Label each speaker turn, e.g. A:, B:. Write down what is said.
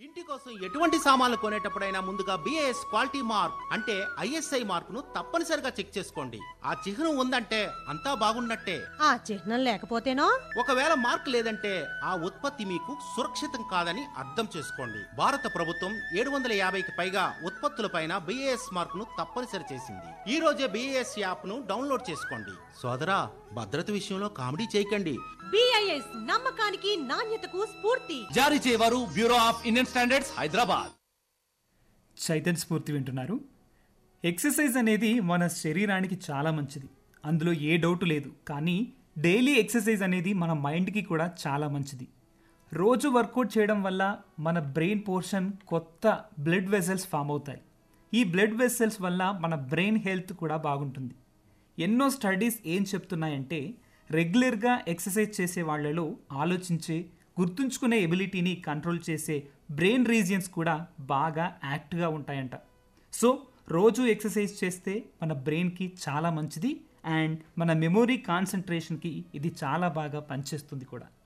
A: ఇంటి కోసం ఎటువంటి సామాన్లు కొనేటప్పుడైనా ముందుగా బిఏఎస్ క్వాలిటీ మార్క్ అంటే ఐఎస్ఐ మార్క్ ను తప్పనిసరిగా చెక్ చేసుకోండి ఆ చిహ్నం ఉందంటే అంతా బాగున్నట్టే
B: ఆ చిహ్నం లేకపోతేనో
A: ఒకవేళ మార్క్ లేదంటే ఆ ఉత్పత్తి మీకు సురక్షితం కాదని అర్థం చేసుకోండి భారత ప్రభుత్వం ఏడు వందల యాభైకి పైగా ఉత్పత్తులపైన బిఏఎస్ మార్క్ ను తప్పనిసరి చేసింది ఈ రోజే బిఏఎస్ యాప్ ను డౌన్లోడ్ చేసుకోండి సోదరా భద్రత విషయంలో కామెడీ చేయకండి
B: బిఐఎస్ నమ్మకానికి నాణ్యతకు స్ఫూర్తి
C: జారీ చేయవారు bureau of Indian standards Hyderabad
D: Chaitanya స్ఫూర్తి వింటున్నారు ఎక్సర్సైజ్ అనేది మన శరీరానికి చాలా మంచిది అందులో ఏ డౌట్ లేదు కానీ డైలీ ఎక్సర్సైజ్ అనేది మన మైండ్కి కూడా చాలా మంచిది రోజు వర్కౌట్ చేయడం వల్ల మన బ్రెయిన్ పోర్షన్ కొత్త బ్లడ్ వెసల్స్ ఫామ్ అవుతాయి ఈ బ్లడ్ వెసల్స్ వల్ల మన బ్రెయిన్ హెల్త్ కూడా బాగుంటుంది ఎన్నో స్టడీస్ ఏం చెప్తున్నాయంటే రెగ్యులర్గా ఎక్సర్సైజ్ చేసే వాళ్ళలో ఆలోచించే గుర్తుంచుకునే ఎబిలిటీని కంట్రోల్ చేసే బ్రెయిన్ రీజియన్స్ కూడా బాగా యాక్ట్గా ఉంటాయంట సో రోజు ఎక్సర్సైజ్ చేస్తే మన బ్రెయిన్కి చాలా మంచిది అండ్ మన మెమొరీ కాన్సన్ట్రేషన్కి ఇది చాలా బాగా పనిచేస్తుంది కూడా